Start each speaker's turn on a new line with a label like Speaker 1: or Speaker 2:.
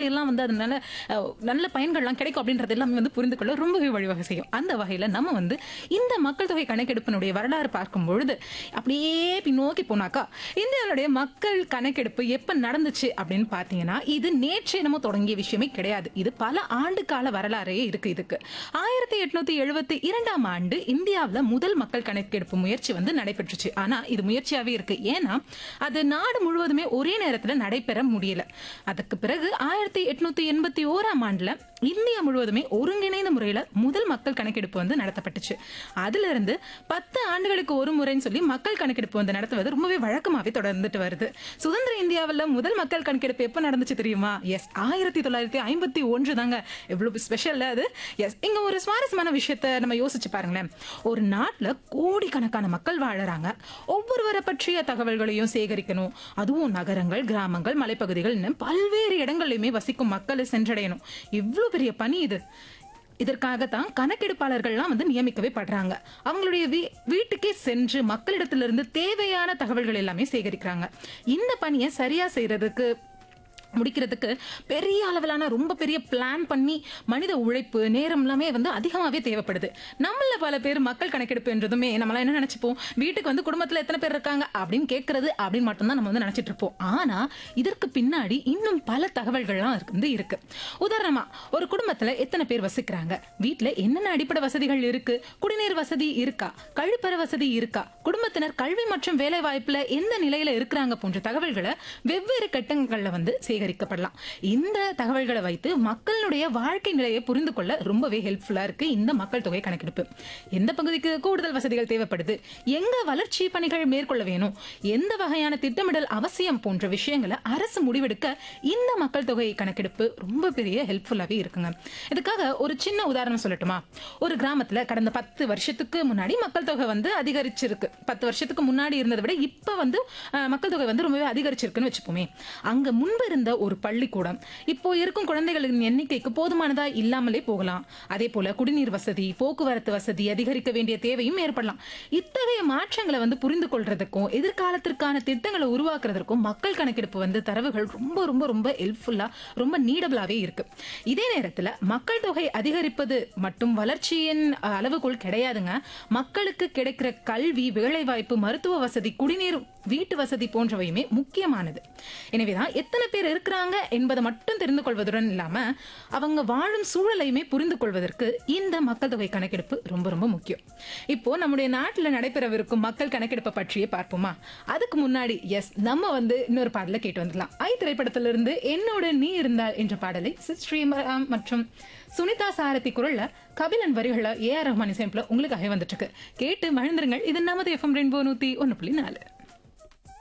Speaker 1: எல்லாம் வந்து அதனால அஹ், நல்ல பயன்கள்லாம் கிடைக்கும் அப்படின்றது எல்லாமே வந்து புரிந்து கொள்ள ரொம்பவே வழிவகை செய்யும் அந்த வகையில நம்ம வந்து இந்த மக்கள் தொகை கணக்கெடுப்பினுடைய வரலாறு பார்க்கும் பொழுது அப்படியே பின்னோக்கி போனாக்கா இந்தியாவுடைய மக்கள் கணக்கெடுப்பு எப்ப நடந்துச்சு அப்படின்னு பாத்தீங்கன்னா இது நேற்று நம்ம தொடங்கிய விஷயமே கிடையாது இது பல ஆண்டு கால வரலாறே இருக்கு இதுக்கு ஆயிரத்தி எட்நூத்தி எழுபத்தி இரண்டாம் ஆண்டு இந்தியாவுல முதல் மக்கள் கணக்கெடுப்பு முயற்சி வந்து நடைபெற்றுச்சு ஆனா இது முயற்சியாவே இருக்கு ஏன்னா அது நாடு முழுவதுமே ஒரே நேரத்துல நடைபெற முடியல அதுக்கு பிறகு ஆயிரத்தி எட்நூத்தி எண்பத்தி ஓராம் ஆண்டுல இந்தியா முழுவதுமே ஒருங்கிணைந்த முறையில முதல் மக்கள் கணக்கெடுப்பு வந்து நடத்தப்பட்டுச்சு அதுல இருந்து பத்து ஆண்டுகளுக்கு ஒரு முறைன்னு சொல்லி மக்கள் கணக்கெடுப்பு வந்து நடத்துவது ரொம்பவே வழக்கமாவே தொடர்ந்துட்டு வருது சுதந்திர இந்தியாவில் முதல் மக்கள் கணக்கெடுப்பு எப்ப நடந்துச்சு தெரியுமா எஸ் ஆயிரத்தி தொள்ளாயிரத்தி ஐம்பத்தி ஒன்று தாங்க எவ்வளவு ஸ்பெஷல்ல அது எஸ் இங்க ஒரு சுவாரஸ்யமான விஷயத்த நம்ம யோசிச்சு பாருங்களேன் ஒரு நாட்டுல கோடிக்கணக்கான மக்கள் வாழறாங்க ஒவ்வொருவரை பற்றிய தகவல்களையும் சேகரிக்கணும் அதுவும் நகரங்கள் கிராமங்கள் மலைப்பகுதிகள் இன்னும் பல்வேறு இடங்கள்லையுமே வசிக்கும் மக்களை சென்றடையணும் இவ்வளவு பெரிய பணி இது இதற்காகத்தான் கணக்கெடுப்பாளர்கள்லாம் வந்து நியமிக்கவே படுறாங்க அவங்களுடைய வீ- வீட்டுக்கே சென்று மக்களிடத்திலிருந்து தேவையான தகவல்கள் எல்லாமே சேகரிக்கிறாங்க இந்த பணியை சரியா செய்யறதுக்கு முடிக்கிறதுக்கு பெரிய அளவிலான ரொம்ப பெரிய பிளான் பண்ணி மனித உழைப்பு நேரம் எல்லாமே வந்து அதிகமாகவே தேவைப்படுது நம்மள பல பேர் மக்கள் கணக்கெடுப்பு என்றதுமே நம்மளாம் என்ன நினைச்சுப்போம் வீட்டுக்கு வந்து குடும்பத்துல எத்தனை பேர் இருக்காங்க அப்படின்னு கேட்கறது அப்படின்னு மட்டும்தான் நம்ம வந்து நினைச்சிட்டு இருப்போம் ஆனா இதற்கு பின்னாடி இன்னும் பல தகவல்கள்லாம் இருக்கு- வந்து இருக்கு உதாரணமா ஒரு குடும்பத்துல எத்தனை பேர் வசிக்கிறாங்க வீட்ல என்னென்ன அடிப்படை வசதிகள் இருக்கு குடிநீர் வசதி இருக்கா கழிப்பற வசதி இருக்கா குடும்பத்தினர் கல்வி மற்றும் வேலை வாய்ப்புல எந்த நிலையில இருக்கிறாங்க போன்ற தகவல்களை வெவ்வேறு கட்டங்கள்ல வந்து சேகரிக்கப்படலாம் இந்த தகவல்களை வைத்து மக்களுடைய வாழ்க்கை நிலையை புரிந்து கொள்ள ரொம்பவே ஹெல்ப்ஃபுல்லா இருக்கு இந்த மக்கள் தொகை கணக்கெடுப்பு எந்த பகுதிக்கு கூடுதல் வசதிகள் தேவைப்படுது எங்க வளர்ச்சி பணிகள் மேற்கொள்ள வேணும் எந்த வகையான திட்டமிடல் அவசியம் போன்ற விஷயங்களை அரசு முடிவெடுக்க இந்த மக்கள் தொகை கணக்கெடுப்பு ரொம்ப பெரிய ஹெல்ப்ஃபுல்லாவே இருக்குங்க இதுக்காக ஒரு சின்ன உதாரணம் சொல்லட்டுமா ஒரு கிராமத்துல கடந்த பத்து வருஷத்துக்கு முன்னாடி மக்கள் தொகை வந்து அதிகரிச்சிருக்கு பத்து வருஷத்துக்கு முன்னாடி இருந்ததை விட இப்ப வந்து அஹ், மக்கள் தொகை வந்து ரொம்பவே அதிகரிச்சிருக்குன்னு வச்சுப்போமே அங்க முன்பு இருந்த ஒரு பள்ளிக்கூடம் இப்போ இருக்கும் குழந்தைகளின் எண்ணிக்கைக்கு போதுமானதா இல்லாமலே போகலாம் அதே போல குடிநீர் வசதி போக்குவரத்து வசதி அதிகரிக்க வேண்டிய தேவையும் ஏற்படலாம் இத்தகைய மாற்றங்களை வந்து புரிந்து கொள்றதுக்கும் எதிர்காலத்திற்கான திட்டங்களை உருவாக்குறதுக்கும் மக்கள் கணக்கெடுப்பு வந்து தரவுகள் ரொம்ப ரொம்ப ரொம்ப ஹெல்ப்ஃபுல்லா ரொம்ப நீடபிளாவே இருக்கு இதே நேரத்துல மக்கள் தொகை அதிகரிப்பது மட்டும் வளர்ச்சியின் அஹ், அளவுகோல் கிடையாதுங்க மக்களுக்கு கிடைக்கிற கல்வி வேலைவாய்ப்பு மருத்துவ வசதி குடிநீர் வீட்டு வசதி போன்றவையுமே முக்கியமானது எனவேதான் எத்தனை பேர் இருக்கிறாங்க என்பதை மட்டும் தெரிந்து கொள்வதுடன் இல்லாம அவங்க வாழும் சூழலையுமே புரிந்து கொள்வதற்கு இந்த மக்கள் தொகை கணக்கெடுப்பு ரொம்ப ரொம்ப முக்கியம் இப்போ நம்முடைய நாட்டுல நடைபெறவிருக்கும் மக்கள் கணக்கெடுப்பை பற்றியே பார்ப்போமா அதுக்கு முன்னாடி எஸ் நம்ம வந்து இன்னொரு பாடலை கேட்டு வந்துடலாம் ஐ திரைப்படத்திலிருந்து என்னோட நீ இருந்தால் என்ற பாடலை சித் ஸ்ரீராம் மற்றும் சுனிதா சாரதி குரல்ல கபிலன் வரிகளை ஏ ஆர் ரஹ்மான் இசையமைப்புல உங்களுக்காக வந்துட்டு இருக்கு கேட்டு மகிழ்ந்துருங்கள் இது நமது எஃப்எம் ரெயின்போ நூத்தி ஒன்னு புள்ளி நாலு